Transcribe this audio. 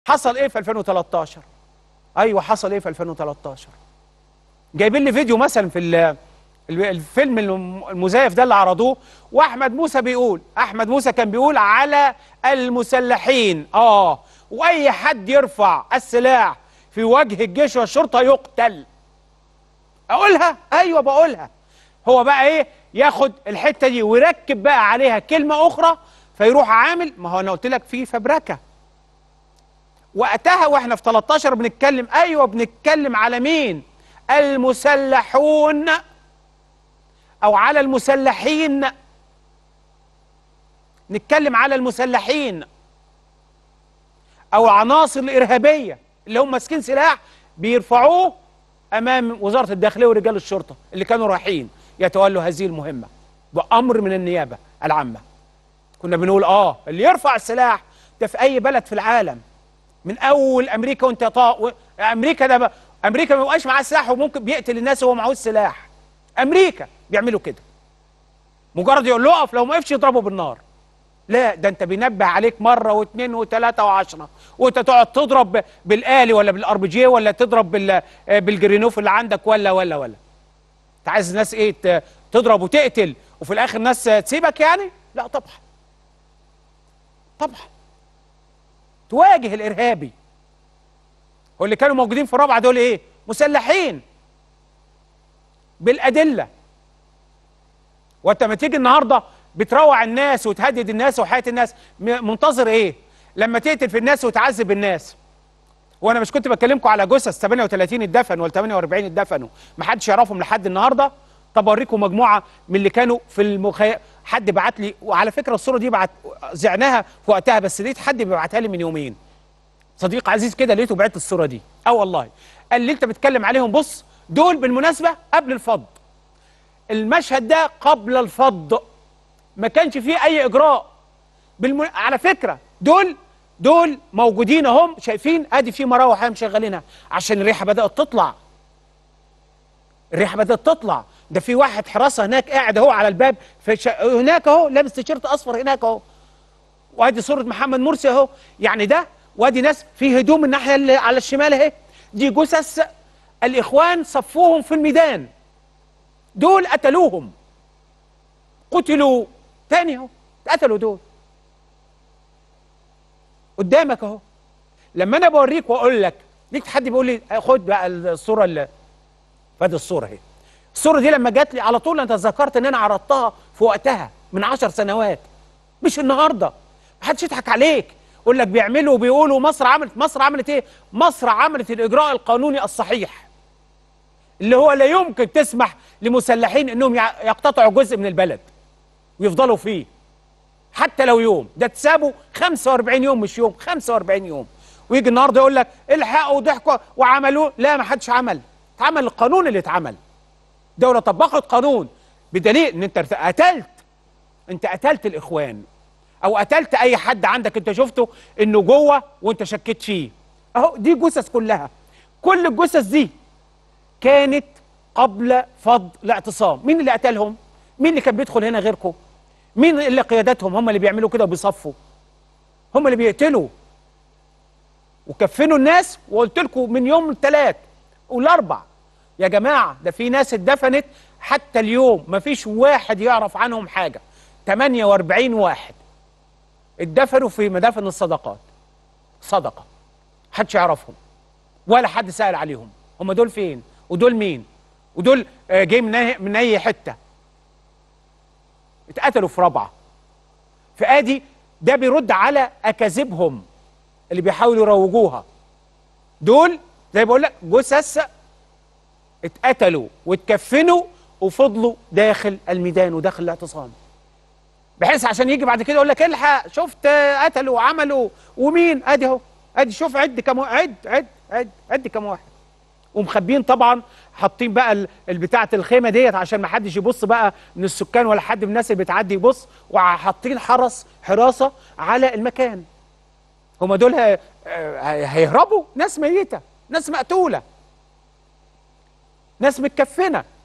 حصل ايه في 2013 ايوه حصل ايه في 2013 جايبين لي فيديو مثلا في ال- ال- الفيلم الم- المزيف ده اللي عرضوه واحمد موسى بيقول احمد موسى كان بيقول على المسلحين اه واي حد يرفع السلاح في وجه الجيش والشرطه يقتل اقولها ايوه بقولها هو بقى ايه ياخد الحته دي ويركب بقى عليها كلمه اخرى فيروح عامل ما هو انا قلت لك في فبركه وقتها واحنا في 13 بنتكلم ايوه بنتكلم على مين المسلحون او على المسلحين نتكلم على المسلحين او العناصر الارهابيه اللي هم ماسكين سلاح بيرفعوه امام وزاره الداخليه ورجال الشرطه اللي كانوا رايحين يتولوا هذه المهمه بامر من النيابه العامه كنا بنقول اه اللي يرفع السلاح ده في اي بلد في العالم من اول امريكا وانت طا... و... امريكا ده ب... امريكا ما بيبقاش معاه سلاح وممكن بيقتل الناس وهو معهوش سلاح امريكا بيعملوا كده مجرد يقول له اقف لو ما وقفش يضربه بالنار لا ده انت بينبه عليك مره واثنين وثلاثه وعشره وانت تقعد تضرب ب- بالالي ولا بالار بي جي ولا تضرب بال... آه، بالجرينوف اللي عندك ولا ولا ولا انت عايز الناس ايه ت- تضرب وتقتل وفي الاخر الناس تسيبك يعني لا طبعا طبعا تواجه الارهابي هو اللي كانوا موجودين في الرابعه دول ايه مسلحين بالادله وانت ما تيجي النهارده بتروع الناس وتهدد الناس وحياه الناس م- منتظر ايه لما تقتل في الناس وتعذب الناس وانا مش كنت بكلمكم على جثث 38 اتدفنوا ولا 48 اتدفنوا ما حدش يعرفهم لحد النهارده طب اوريكم مجموعه من اللي كانوا في المخي... حد بعت لي وعلى فكره الصوره دي بعت زعناها في وقتها بس لقيت حد بيبعتها لي من يومين صديق عزيز كده لقيته بعت الصوره دي اه والله قال لي انت بتتكلم عليهم بص دول بالمناسبه قبل الفض المشهد ده قبل الفض ما كانش فيه اي اجراء بالم... على فكره دول دول موجودين اهم شايفين ادي في مراوح اهي مشغلينها عشان الريحه بدات تطلع الريحه بدات تطلع ده في واحد حراسه هناك قاعد اهو على الباب في ش... هناك اهو لابس تيشيرت اصفر هناك اهو وادي صوره محمد مرسي اهو يعني ده وادي ناس في هدوم الناحيه اللي على الشمال اهي دي جثث الاخوان صفوهم في الميدان دول قتلوهم قتلوا تاني اهو اتقتلوا دول قدامك اهو لما انا بوريك واقول لك ليك حد بيقول لي خد بقى الصوره اللي فادي الصوره اهي الصوره دي لما جات لي على طول انا تذكرت ان انا عرضتها في وقتها من عشر سنوات مش النهارده محدش يضحك عليك يقول لك بيعملوا وبيقولوا مصر عملت مصر عملت ايه مصر عملت الاجراء القانوني الصحيح اللي هو لا يمكن تسمح لمسلحين انهم يع- يقتطعوا جزء من البلد ويفضلوا فيه حتى لو يوم ده تسابوا 45 يوم مش يوم 45 يوم ويجي النهارده يقول لك الحقوا وضحكوا وعملوه لا ما حدش عمل اتعمل القانون اللي اتعمل دولة طبقت قانون بدليل ان انت ارت- قتلت انت قتلت الاخوان او قتلت اي حد عندك انت شفته انه جوه وانت شكيت فيه اهو دي جثث كلها كل الجثث دي كانت قبل فض الاعتصام مين اللي قتلهم مين اللي كان بيدخل هنا غيركم مين اللي قياداتهم هم اللي بيعملوا كده وبيصفوا هم اللي بيقتلوا وكفنوا الناس وقلت لكم من يوم الثلاث والاربع يا جماعه ده في ناس اتدفنت حتى اليوم ما فيش واحد يعرف عنهم حاجه 48 واحد اتدفنوا في مدافن الصدقات صدقه محدش يعرفهم ولا حد سأل عليهم هم دول فين ودول مين ودول آه، جاي من أي- من اي حته اتقتلوا في رابعه فادي ده بيرد على اكاذيبهم اللي بيحاولوا يروجوها دول زي بقول لك جثث اتقتلوا واتكفنوا وفضلوا داخل الميدان وداخل الاعتصام بحيث عشان يجي بعد كده يقول لك الحق شفت آه، قتلوا وعملوا ومين ادي اهو ادي شوف عد كم وا- عد عد عد عد كم واحد ومخبيين طبعا حاطين بقى ال- البتاعه الخيمه ديت عشان ما حدش يبص بقى من السكان ولا حد من الناس اللي بتعدي يبص وحاطين حرس حراسه على المكان هما دول ه- آه، هيهربوا ناس ميته ناس مقتوله ناس متكفنه